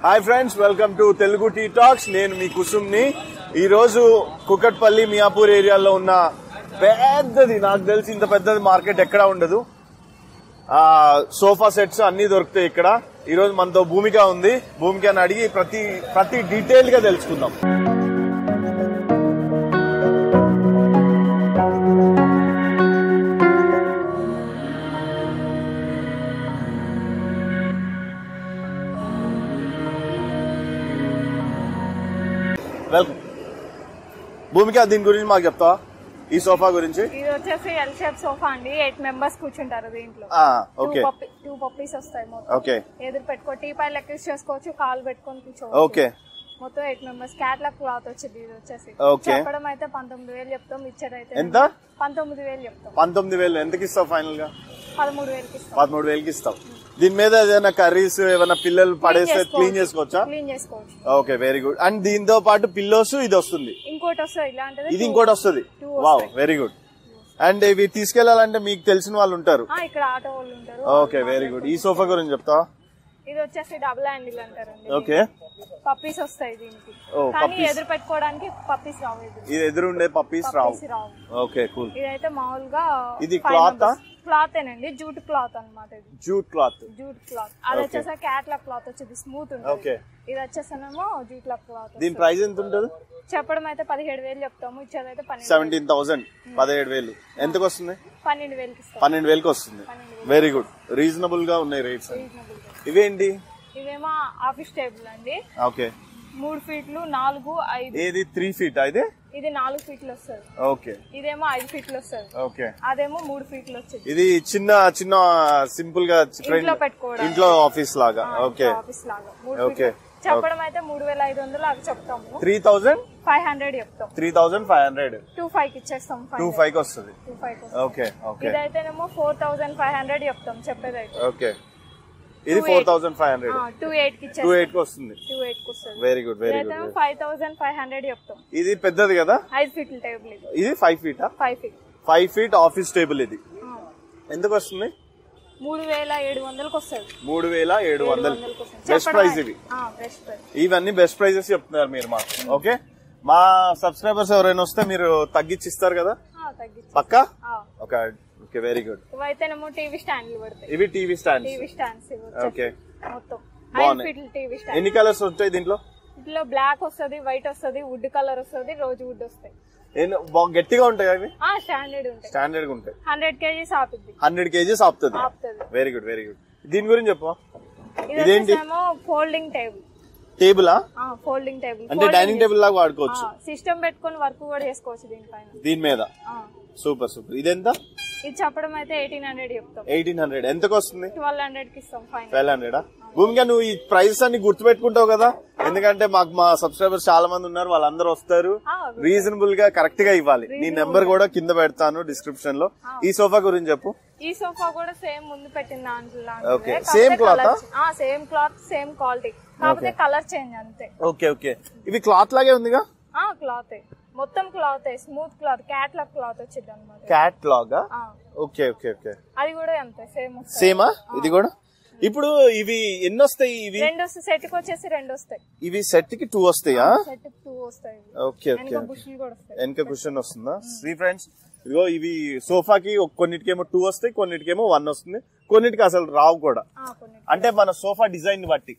Hi friends welcome to Telugu tea talks నేను మీ కుసుమ్ని ఈ రోజు కుకట్పల్లి మియాపూర్ ఏరియాలో ఉన్న పెద్దది నాకు తెలిసి ఇంత పెద్దది మార్కెట్ ఎక్కడా ఉండదు ఆ సోఫా సెట్స్ అన్ని దొరుకుతాయి ఇక్కడ ఈ రోజు మనతో భూమిక ఉంది భూమికని అడిగి ప్రతి ప్రతి డీటెయిల్ గా తెలుసుకుందాం వెల్కమ్ భూమిక దీని గురించి మాకు చెప్తావా ఈ సోఫా గురించి ఇది వచ్చేసి ఎల్ షేప్ సోఫా అండి ఎయిట్ మెంబర్స్ కూర్చుంటారు దీంట్లో ఆ, ఓకే టూ పప్పీస్ వస్తాయి మొత్తం ఓకే ఎదురు పెట్టుకో టీ పై లెక్క చేసుకోవచ్చు కాలు పెట్టుకొని కూర్చోవచ్చు ఓకే మొత్తం ఎయిట్ మెంబర్స్ క్యాట్లాగ్ క్లాత్ వచ్చింది ఇది వచ్చేసి ఓకే. చెప్పడం అయితే పంతొమ్మిది వేలు చెప్తాం ఇచ్చేదైతే ఎంత పంతొమ్మిది వేలు చెప్తాం పంతొమ్మిది వేలు ఎంతకి ఇస్తావు ఫైనల్ గా పదమూడు వేలకి ఇస్తాం పదమూడు వేలకి ఇస్తావు దీని మీద ఏదైనా కర్రీస్ ఏమైనా పిల్లలు పడేస్తే క్లీన్ చేసుకోవచ్చా క్లీన్ చేసుకోవచ్చు ఓకే వెరీ గుడ్ అండ్ దీంతో పాటు పిల్లోస్ ఇది వస్తుంది ఇంకోటి వస్తుంది ఇలాంటిది ఇది ఇంకోటి వస్తుంది Two wow very good and ఇవి తీసుకెళ్లాలంటే మీకు తెలిసిన వాళ్ళు ఉంటారు ఆ, ఇక్కడ ఆటో వాళ్ళు ఉంటారు ఓకే వెరీ గుడ్ ఈ సోఫా గురించి చెప్తావా ఇది వచ్చేసి డబుల్ హ్యాండిల్ అంటారండి ఓకే పప్పీస్ వస్తాయి దీనికి ఓ, కానీ ఎదురు పెట్టుకోవడానికి పప్పీస్ రావు ఎదురు ఇది ఎదురుండే పప్పీస్ రావు పప్పీస్ రావు ఓకే కూల్ ఇదైతే మామూలుగా ఇది cloth ఆ? క్లాత్ ఏనండి జూట్ క్లాత్ అన్నమాట ఇది జూట్ క్లాత్ జూట్ క్లాత్ అది వచ్చేసి క్యాట్లాగ్ క్లాత్ వచ్చేది స్మూత్ ఉంటుంది ఓకే ఇది వచ్చేసేమో జూట్ లాక్ క్లాత్ దీని ప్రైస్ ఎంత ఉంటుంది చెప్పడం అయితే పదిహేడు వేలు చెప్తాము ఇచ్చేదైతే పన్నెండు సెవెంటీన్ థౌసండ్ పదిహేడు వేలు ఎంతకు వస్తుంది పన్నెండు వేలకి ఇస్తాం పన్నెండు వేలకు వస్తుంది వెరీ గుడ్ రీజనబుల్ గా ఉన్నాయి రేట్స్ రీజనబుల్ గా ఇవేంటి ఇదేమో ఆఫీస్ టేబుల్ అండి ఓకే మూడు ఫీట్లు నాలుగు ఐదు ఏది త్రీ ఫీట్ అయితే ఇది నాలుగు ఫీట్లు వస్తుంది ఓకే ఇదేమో ఐదు ఫీట్లు వస్తుంది ఓకే అదేమో మూడు ఫీట్లు వచ్చేది ఇది చిన్న చిన్న సింపుల్ గా ఇంట్లో పెట్టుకోవడానికి. ఇంట్లో ఆఫీస్ లాగా ఓకే ఆఫీస్ లాగా మూడు ఓకే ఫీట్లు చెప్పడం అయితే మూడు వేల ఐదు వందలు అవి చెప్తాము త్రీ థౌజండ్ ఫైవ్ హండ్రెడ్ చెప్తాం three thousand five hundred two five కి ఇచ్చేస్తాం టూ ఫైవ్ ఫైవ్ కి వస్తుంది టూ ఫైవ్ ఓకే ఓకే ఇదైతేనేమో ఫోర్ థౌసండ్ ఫైవ్ హండ్రెడ్ చెప్తాం చెప్పేదైతే ఓకే ఇది four thousand five hundred two eight కి టూ ఇచ్చేస్తాం ఎయిట్ కి వస్తుంది టూ ఎయిట్ కి వస్తుంది వెరీ గుడ్ వెరీ ఇదైతే good five thousand five hundred చెప్తాం ఇది పెద్దది కదా ఐదు ఫీట్ల టేబుల్ ఇది ఇది five ఫీటా five feet five feet office table ఇది ఎందుకు వస్తుంది మూడు వేల ఏడు వందలకి వస్తుంది మూడు వేల ఏడు వందలు వందలకి వస్తుంది బెస్ట్ ప్రైస్ ఇవి బెస్ట్ ప్రైస్ ఇవన్నీ బెస్ట్ ప్రైజెస్ చెప్తున్నారు మీరు మాకు ఓకే మా సబ్స్క్రైబర్స్ ఎవరైనా వస్తే మీరు తగ్గించి ఇస్తారు కదా తగ్గించి పక్కా ఆ. ఓకే ఓకే వెరీ గుడ్ ఇవైతేనేమో టీవీ స్టాండ్లు పడతాయి ఇవి టీవీ స్టాండ్స్ టీవీ స్టాండ్స్ ఇవి ఓకే వచ్చేసి మొత్తం ఐదు బాగున్నాయి. ఫీట్ల టీవీ స్టాండ్ ఎన్ని కలర్స్ ఉంటాయి దీంట్లో ఇందులో బ్లాక్ వస్తుంది వైట్ వస్తుంది వుడ్ కలర్ వస్తుంది రోజు వుడ్ వస్తాయి ఎన్ని- బాగా గట్టిగా ఉంటాయి అవి ఆ స్టాండర్డ్ ఉంటాయి స్టాండర్డ్ గా ఉంటాయి హండ్రెడ్ కేజీస్ ఆపుద్ది హండ్రెడ్ కేజీస్ ఆపుతుంది ఆపుతుంది వెరీ గుడ్ వెరీ గుడ్ దీని గురించి చెప్పు ఇది ఇదేంటి? వచ్చేసేమో ఫోల్డింగ్ టేబుల్ టేబులా ఫోల్డింగ్ టేబుల్ అంటే డైనింగ్ టేబుల్ లాగా వాడుకోవచ్చు సిస్టమ్ పెట్టుకొని వర్క్ కూడా చేసుకోవచ్చు దీనిపైన దీని మీద ఆ. సూపర్ సూపర్ ఇదెంత ఇది చెప్పడం అయితే ఎయిటీన్ హండ్రెడ్ చెప్తాం ఎయిటీన్ హండ్రెడ్ ఎంతకు వస్తుంది ట్వెల్వ్ హండ్రెడ్ కి ఇస్తాం ఫైన్ ట్వెల్వ్ హండ్రెడా భూమిగా నువ్వు ఈ ప్రైసెస్ అన్ని గుర్తుపెట్టుకుంటావు కదా ఎందుకంటే మాకు మా సబ్స్క్రైబర్స్ చాలా మంది ఉన్నారు వాళ్ళందరూ వస్తారు రీజనబుల్ గా కరెక్ట్ గా ఇవ్వాలి నీ నెంబర్ కూడా కింద పెడతాను డిస్క్రిప్షన్ లో ఈ సోఫా గురించి చెప్పు ఈ సోఫా కూడా సేమ్ ముందు పెట్టిన దాంట్లో Okay. Same cloth ఆ? సేమ్ క్లాత్ సేమ్ క్వాలిటీ కాకపోతే కలర్ చేంజ్ అంతే ఓకే ఓకే ఇవి క్లాత్ లాగే ఉందిగా ఆ క్లాత్ మొత్తం cloth smooth cloth catalogue cloth వచ్చింది అనమాట క్యాట్ లాగా ఓకే ఓకే ఓకే అది కూడా అంతే సేమ్ సేమా ఇది కూడా ఇప్పుడు ఇవి ఎన్ని వస్తాయి ఇవి రెండు సెట్ కి వచ్చేసి రెండు వస్తాయి ఇవి సెట్ కి టూ వస్తాయా సెట్ టూ వస్తాయి ఓకే ఓకే వెనక బుష్లు కూడా వస్తాయి వెనక క్వశ్చన్ వస్తుందా శ్రీ ఫ్రెండ్స్ ఇదిగో ఇవి సోఫాకి ఒక కొన్నిటికేమో టూ వస్తాయి కొన్నిటికేమో వన్ వస్తుంది కొన్నిటికి అసలు రావు కూడా ఆ, కొన్ని అంటే మన సోఫా డిజైన్ బట్టి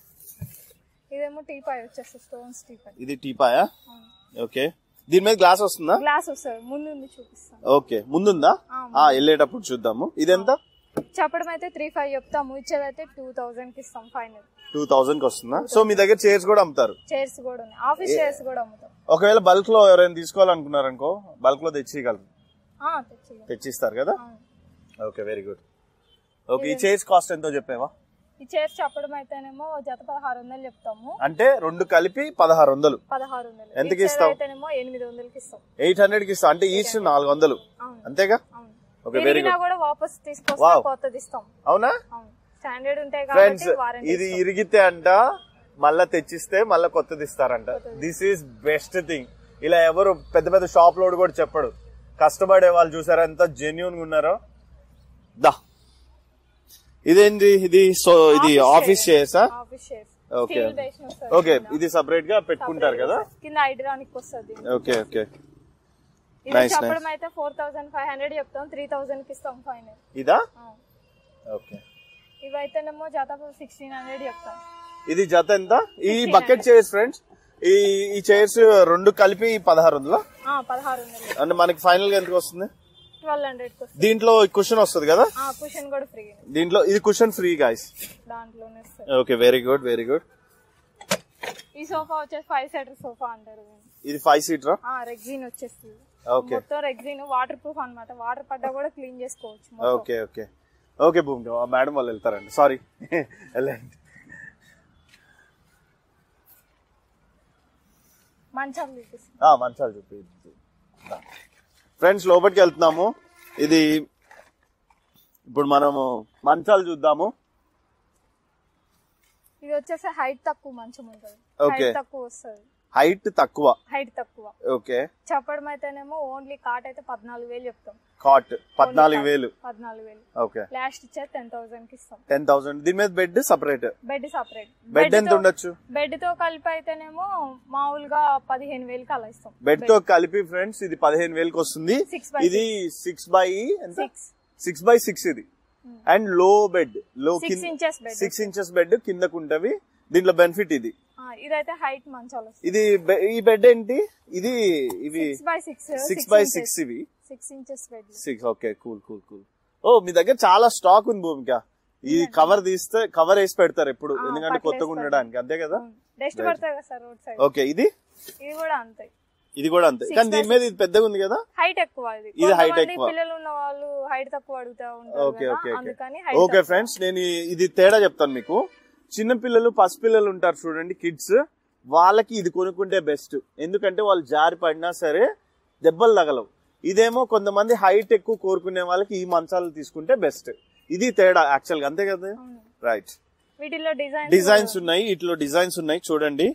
ఇదేమో టీ పై వచ్చేసి స్టోన్స్ టీ పై ఇది టీపాయా ఓకే దీని మీద గ్లాస్ వస్తుందా గ్లాస్ వస్తుంది ముందు ఉంది చూపిస్తాను ఓకే ముందుందా ఆ వెళ్ళేటప్పుడు చూద్దాము ఇదెంత చెప్పడం అయితే త్రీ ఫైవ్ చెప్తాము ఇచ్చేదైతే టూ థౌసండ్ కి ఇస్తాం ఫైనల్ టూ థౌసండ్ కి వస్తుందా సో మీ దగ్గర చైర్స్ కూడా అమ్ముతారు చైర్స్ కూడా ఉన్నాయి ఆఫీస్ చైర్స్ కూడా అమ్ముతాం ఒకవేళ బల్క్ లో ఎవరైనా తీసుకోవాలనుకున్నారనుకో బల్క్ లో తెచ్చిగలరు ఆ, తెచ్చి తెచ్చిస్తారు కదా ఆ. ఓకే వెరీ గుడ్ ఓకే ఈ చైర్స్ కాస్ట్ ఎంతో చెప్పేవా ఈ చైర్స్ చెప్పడం అయితేనేమో జత పదహారు వందలు చెప్తాము అంటే రెండు కలిపి పదహారు వందలు పదహారు వందలు ఎంతకి ఈ చైర్ ఇస్తావు? అయితేనేమో ఎనిమిది వందలకి ఇస్తాం ఎయిట్ హండ్రెడ్ కి ఇస్తా అంటే ఈచ్ నాలుగు వందలు అవును అంతేగా అవును ఓకే వెరీ విరిగినా గుడ్ కూడా వాపస్ తీసుకొస్తాం Wow. కొత్తది ఇస్తాం అవునా అవును స్టాండర్డ్ ఉంటాయి ఫ్రెండ్స్ కాబట్టి వారంటీ ఇది ఇరిగితే అంట మళ్ళా తెచ్చిస్తే మళ్ళా కొత్తది ఇస్తారంట దిస్ ఈస్ బెస్ట్ థింగ్ ఇలా ఎవరు పెద్ద పెద్ద షాప్ లోడ్ కూడా చెప్పడు కష్టపడే వాళ్ళు చూసారా ఎంత జెన్యున్ గా ఉన్నారో దా ఇదేంటి ఇది సో ఇది ఆఫీస్ చేసా ఆఫీస్ చైర్స్ ఓకే స్టీల్ బేషన్ వస్తుంది ఓకే ఇది సపరేట్ గా పెట్టుకుంటారు కదా కింద హైడ్రానిక్ వస్తుంది ఓకే ఓకే ఇది Nice, చెప్పడం అయితే ఫోర్ థౌసండ్ ఫైవ్ హండ్రెడ్ చెప్తాం త్రీ థౌసండ్ కి ఇస్తాం ఫైనల్ ఇదా ఓకే ఇవైతేనేమో జత సిక్స్టీన్ హండ్రెడ్ చెప్తాం ఇది జత ఎంత ఈ బకెట్ చైర్స్ ఫ్రెండ్స్ ఈ ఈ చైర్స్ రెండు కలిపి పదహారు వందల ఆ, పదహారు వందలు అంటే మనకి ఫైనల్ గా ఎంతకు వస్తుంది ట్వెల్వ్ హండ్రెడ్ వస్తుంది దీంట్లో కుషన్ వస్తుంది కదా ఆ కుషన్ కూడా ఫ్రీ దీంట్లో ఇది కుషన్ ఫ్రీ గాయస్ దాంట్లోనే వస్తుంది okay very good very good ఈ సోఫా వచ్చేసి ఫైవ్ సీటర్ సోఫా అంటారు దీన్ని. ఇది ఫైవ్ సీటరా ఆ రెగ్జిన్ వచ్చేస్తుంది ఓకే మొత్తం రెగ్జిన్ వాటర్ ప్రూఫ్ అన్నమాట వాటర్ పడ్డా కూడా క్లీన్ చేసుకోవచ్చు మొత్తం. Okay okay okay Bhoomi madam వాళ్ళు వెళ్తారండి సారీ వెళ్ళండి మంచాలు చూపిస్తుంది ఆ, మంచాలు చూపి ఫ్రెండ్స్ లోపలికి వెళ్తున్నాము ఇది ఇప్పుడు మనము మంచాలు చూద్దాము ఇది వచ్చేసి హైట్ తక్కువ మంచం ఉంటుంది Okay. హైట్ తక్కువ వస్తుంది హైట్ తక్కువ హైట్ తక్కువ ఓకే చెప్పడం అయితేనేమో ఓన్లీ కాట్ అయితే పద్నాలుగు వేలు చెప్తాం కాట్ పద్నాలుగు వేలు పద్నాలుగు వేలు ఓకే లాస్ట్ ఇచ్చేది టెన్ థౌసండ్ కి ఇస్తాం టెన్ థౌసండ్ దీని మీద bed separate bed separate bed ఎంత ఉండొచ్చు బెడ్ తో కలిపి అయితేనేమో మామూలుగా పదిహేను వేలకి అలా ఇస్తాం బెడ్ తో కలిపి ఫ్రెండ్స్ ఇది పదిహేను వేలకు వస్తుంది Six by ఇది సిక్స్ బై ఎంత సిక్స్ సిక్స్ బై సిక్స్ ఇది అండ్ లో బెడ్ లో six inches bed six inches bed కిందకు ఉంటవి దీంట్లో బెనిఫిట్ ఇది ఇదైతే హైట్ మంచాలు వస్తుంది ఇది బె- ఈ బెడ్ ఏంటి ఇది ఇవి six by six six by six ఇవి six inches bed six okay cool cool cool ఓ మీ దగ్గర చాలా స్టాక్ ఉంది భూమిక ఈ కవర్ తీస్తే కవర్ వేసి పెడతారు ఎప్పుడు ఎందుకంటే కొత్తగా ఉండడానికి అంతే కదా డస్ట్ పడతాయి కదా సార్ రోడ్ సైడ్ ఓకే ఇది ఇది కూడా అంతే ఇది కూడా అంతే కానీ దీని మీద ఇది పెద్దగా ఉంది కదా హైట్ ఎక్కువ ఇది ఇది height కొంతమంది ఎక్కువ. పిల్లలు ఉన్న వాళ్ళు హైట్ తక్కువ అడుగుతా ఉంటారు ఓకే కదా, ఓకే అందుకని ఓకే హైట్ ఓకే ఫ్రెండ్స్ నేను ఈ- ఇది తేడా చెప్తాను మీకు చిన్న పిల్లలు పసిపిల్లలు ఉంటారు చూడండి కిడ్స్ వాళ్ళకి ఇది కొనుక్కుంటే బెస్ట్ ఎందుకంటే వాళ్ళు జారి పడినా సరే దెబ్బలు తగలవు ఇదేమో కొంతమంది హైట్ ఎక్కువ కోరుకునే వాళ్ళకి ఈ మంచాలు తీసుకుంటే బెస్ట్ ఇది తేడా యాక్చువల్ గా అంతే కదా రైట్ వీటిలో డిజైన్ డిజైన్స్ ఉన్నాయి ఇట్లో డిజైన్స్ ఉన్నాయి చూడండి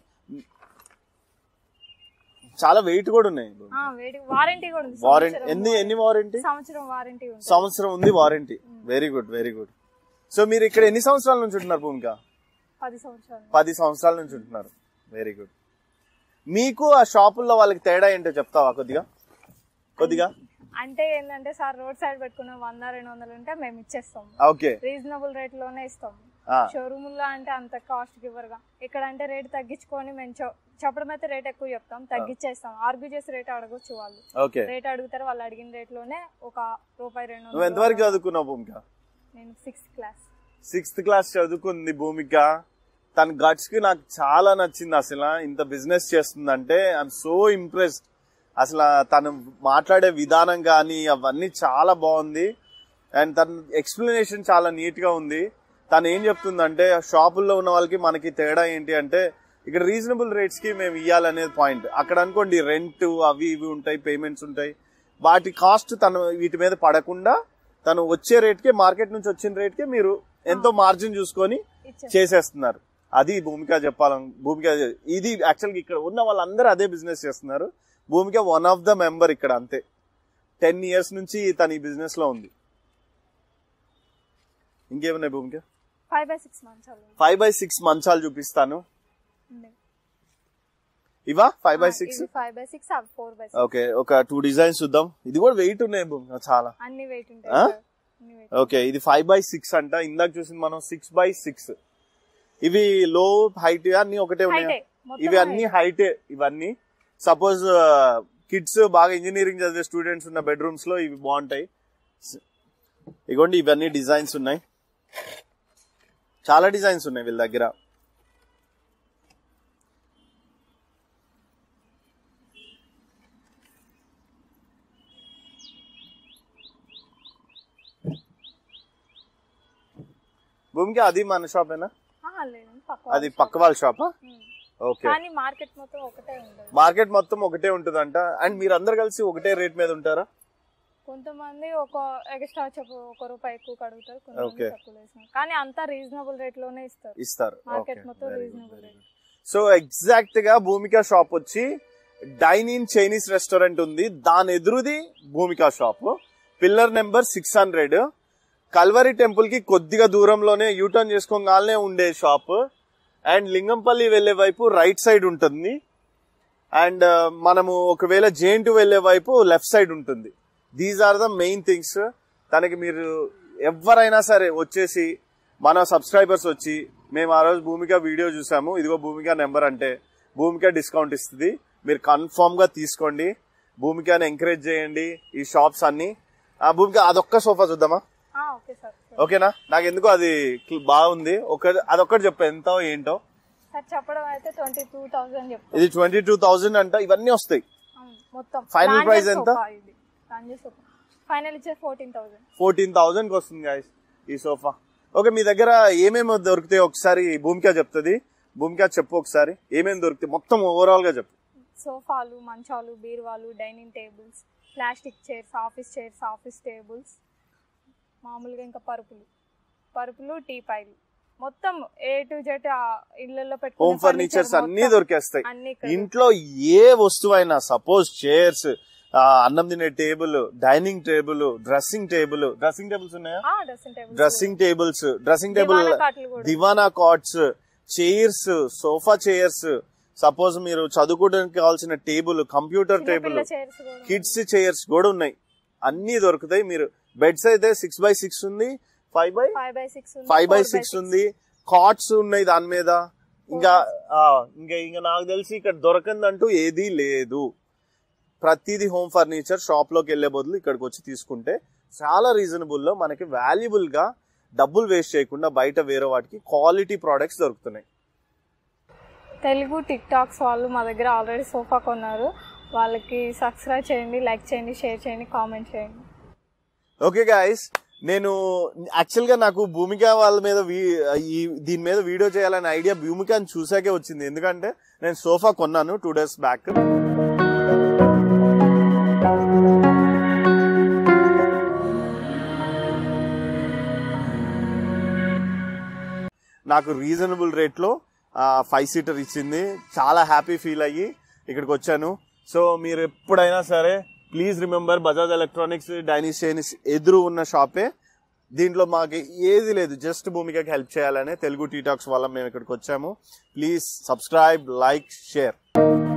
చాలా వెయిట్ కూడా ఉన్నాయి వేడి వారంటీ కూడా ఉంది వారంటీ సంవత్సరం ఎన్ని ఎన్ని వారంటీ సంవత్సరం వారంటీ ఉంది సంవత్సరం ఉంది warranty very good very good so మీరు ఇక్కడ ఎన్ని సంవత్సరాల నుంచి ఉంటున్నారు భూమిక పది సంవత్సరాలు పది సంవత్సరాల నుంచి ఉంటున్నారు వెరీ గుడ్ మీకు ఆ షాపుల్లో వాళ్ళకి తేడా ఏంటో చెప్తావా కొద్దిగా కొద్దిగా అంటే ఏంటంటే సార్ రోడ్ సైడ్ పెట్టుకున్న వంద రెండు వందలు ఉంటే మేము ఇచ్చేస్తాం ఓకే రీజనబుల్ రేట్ లోనే ఇస్తాం ఆ, షోరూమ్ లో అంటే అంత కాస్ట్ ఇవ్వరుగా ఇక్కడ అంటే రేట్ తగ్గించుకొని మేము చె- చెప్పడం అయితే రేట్ ఎక్కువ చెప్తాం తగ్గించేస్తాం ఆర్గ్యూ చేసి రేట్ అడగొచ్చు వాళ్ళు ఓకే రేట్ అడుగుతారు వాళ్ళు అడిగిన రేట్ లోనే ఒక రూపాయి రెండు నువ్వు వందలు ఎంతవరకు చదువుకున్నావు భూమిక నేను సిక్స్త్ క్లాస్ సిక్స్త్ క్లాస్ చదువుకుంది భూమిక తన గట్స్ కి నాకు చాలా నచ్చింది అసలు ఇంత బిజినెస్ చేస్తుందంటే ఐఎమ్ సో ఇంప్రెస్డ్ అసలు తను మాట్లాడే విధానం కానీ అవన్నీ చాలా బాగుంది అండ్ తన ఎక్స్ప్లెనేషన్ చాలా నీట్ గా ఉంది తను ఏం చెప్తుందంటే షాపుల్లో ఉన్న వాళ్ళకి మనకి తేడా ఏంటి అంటే ఇక్కడ రీజనబుల్ రేట్స్ కి మేము ఇవ్వాలనేది పాయింట్ అక్కడ అనుకోండి రెంట్ అవి ఇవి ఉంటాయి పేమెంట్స్ ఉంటాయి వాటి కాస్ట్ తను వీటి మీద పడకుండా తను వచ్చే రేట్కే మార్కెట్ నుంచి వచ్చిన రేట్కే మీరు ఎంతో మార్జిన్ చూసుకొని ఇచ్చేస్తాం చేసేస్తున్నారు అది భూమిక చెప్పాలని భూమిక ఇది యాక్చువల్గా ఇక్కడ ఉన్న వాళ్ళందరూ అదే బిజినెస్ చేస్తున్నారు Bhoomika one of the member ఇక్కడ అంతే టెన్ ఇయర్స్ నుంచి తను ఈ బిజినెస్ లో ఉంది ఇంకేమున్నాయి భూమిక ఫైవ్ బై సిక్స్ మంచాలు ఫైవ్ బై సిక్స్ మంచాలు చూపిస్తాను ఉన్నాయి. ఇవా ఫైవ్ బై సిక్స్ ఇది ఫైవ్ బై సిక్స్ అవి ఫోర్ బై సిక్స్ ఓకే ఒక టూ డిజైన్స్ చూద్దాం ఇది కూడా వెయిట్ ఉన్నాయి భూమిక చాలా అన్ని వెయిట్ ఉంటాయి ఆ? సార్. అన్ని వెయిట్ ఓకే ఇది ఫైవ్ బై సిక్స్ అంట ఇందాక చూసింది మనం సిక్స్ బై సిక్స్ ఇవి లో హైట్ అన్ని ఒకటే ఉన్నాయి హైటే మొత్తం ఇవి అన్ని హైటే ఇవన్నీ సపోజ్ కిడ్స్ బాగా ఇంజనీరింగ్ చదివే స్టూడెంట్స్ ఉన్న బెడ్రూమ్స్ లో ఇవి బాగుంటాయి ఇగోండి ఇవన్నీ డిజైన్స్ ఉన్నాయి చాలా డిజైన్స్ ఉన్నాయి వీళ్ళ దగ్గర భూమికి అది మన షాపేనా ఆహా, లేదు పక్క అది పక్క వాళ్ళ షాపా ఉమ్. ఓకే కానీ మార్కెట్ మొత్తం ఒకటే ఉండదు మార్కెట్ మొత్తం ఒకటే ఉంటుందంట అండ్ మీరు అందరు కలిసి ఒకటే రేట్ మీద ఉంటారా కొంతమంది ఒక ఎక్స్ట్రా చెప్పు ఒక రూపాయి ఎక్కువ అడుగుతారు కొంతమంది Okay. తక్కువ వేసినారు కానీ అంతా రీజనబుల్ రేట్ లోనే ఇస్తారు ఇస్తారు మార్కెట్ మొత్తం రీజనబుల్ రేట్ సో ఎగ్జాక్ట్ గా భూమిక షాప్ వచ్చి డైనిన్ చైనీస్ రెస్టారెంట్ ఉంది దాని ఎదురుది Bhoomika shop pillar number six hundred Calvary temple కి కొద్దిగా దూరంలోనే యూటర్న్ చేసుకోగానే ఉండే షాప్ అండ్ లింగంపల్లి వెళ్లే వైపు రైట్ సైడ్ ఉంటుంది అండ్ మనము ఒకవేళ జేఎన్ వెళ్లే వైపు లెఫ్ట్ సైడ్ ఉంటుంది these are the main things తనకి మీరు ఎవరైనా సరే వచ్చేసి మన సబ్స్క్రైబర్స్ వచ్చి మేము ఆ రోజు భూమిక వీడియో చూసాము ఇదిగో భూమిక నెంబర్ అంటే భూమిక డిస్కౌంట్ ఇస్తుంది మీరు కన్ఫర్మ్ గా తీసుకోండి భూమికని ఎంకరేజ్ చేయండి ఈ షాప్స్ అన్ని ఆ భూమిక అదొక్క సోఫా చూద్దామా ఆ, ఓకే సార్ ఓకేనా నాకు ఎందుకో అది క్లి- బాగుంది ఒక అదొక్కటి చెప్పు ఎంతో ఏంటో సార్ చెప్పడం అయితే ట్వంటీ టూ థౌసండ్ చెప్తాం ఇది ట్వంటీ టూ థౌజండ్ అంట ఇవన్నీ వస్తాయి అవును, మొత్తం Final Langer price ఎంత? sofa ఇది Langer sofa. ఫైనల్ ఇచ్చే ఫోర్టీన్ థౌసండ్ ఫోర్టీన్ థౌజండ్ కి వస్తుంది గాయస్ ఈ సోఫా ఓకే మీ దగ్గర ఏమేమి దొరుకుతాయి ఒకసారి భూమిక చెప్తుంది భూమిక చెప్పు ఒకసారి ఏమేమి దొరుకుతాయి మొత్తం ఓవరాల్ గా చెప్పు సోఫాలు మంచాలు బీరువాలు dining tables plastic chairs office chairs office tables మామూలుగా ఇంకా పరుపులు పరుపులు టీపాయిలు మొత్తం ఏ టు జెడ్ ఇళ్లలో పెట్టుకునే హోమ్ ఫర్నిచర్స్ furniture అన్ని మొత్తం దొరికేస్తాయి అన్ని ఇక్కడ ఇంట్లో ఏ వస్తువు అయినా సపోజ్ చైర్స్ అన్నం తినే table dining table dressing table dressing tables ఉన్నాయా dressing table dressing tables dressing table దివానా కాట్లు కూడా. దివానా cots chairs sofa chairs suppose మీరు చదువుకోవడానికి కావాల్సిన టేబుల్ కంప్యూటర్ టేబుల్ చైర్స్ కూడా కిడ్స్ చైర్స్ కూడా ఉన్నాయి అన్ని దొరుకుతాయి మీరు బెడ్స్ అయితే సిక్స్ బై సిక్స్ ఉంది five by five by six five by six ఉంది కాట్స్ ఉన్నాయి దాని మీద ఇంకా ఆ, ఇంకా ఇంకా నాకు తెలిసి ఇక్కడ దొరకందంటూ ఏదీ లేదు ప్రతిదీ హోమ్ ఫర్నిచర్ షాప్ లోకి వెళ్లే బదులు ఇక్కడికి వచ్చి తీసుకుంటే చాలా రీజనబుల్ లో మనకి వాల్యుబుల్ గా డబ్బులు వేస్ట్ చేయకుండా బయట వేరే వాటికి క్వాలిటీ ప్రోడక్ట్స్ దొరుకుతున్నాయి తెలుగు టిక్ టాక్స్ వాళ్ళు మా దగ్గర ఆల్రెడీ సోఫా కొన్నారు వాళ్ళకి సబ్స్క్రైబ్ చేయండి లైక్ చేయండి షేర్ చేయండి కామెంట్ చేయండి ఓకే గాయస్ నేను యాక్చువల్ గా నాకు భూమిక వాళ్ళ మీద వీ- ఈ దీని మీద వీడియో చేయాలనే ఐడియా భూమికని చూసాకే వచ్చింది ఎందుకంటే నేను సోఫా కొన్నాను టూ డేస్ బ్యాక్ నాకు రీజనబుల్ రేట్లో ఫైవ్ సీటర్ ఇచ్చింది చాలా హ్యాపీ ఫీల్ అయ్యి ఇక్కడికి వచ్చాను సో మీరు ఎప్పుడైనా సరే ప్లీజ్ రిమెంబర్ బజాజ్ ఎలక్ట్రానిక్స్ డైనిస్ చైనీస్ ఎదురు ఉన్న షాపే దీంట్లో మాకు ఏది లేదు జస్ట్ భూమికకి హెల్ప్ చేయాలనే తెలుగు టీటాక్స్ వల్ల మేము ఇక్కడికి వచ్చాము ప్లీజ్ సబ్స్క్రైబ్ లైక్ షేర్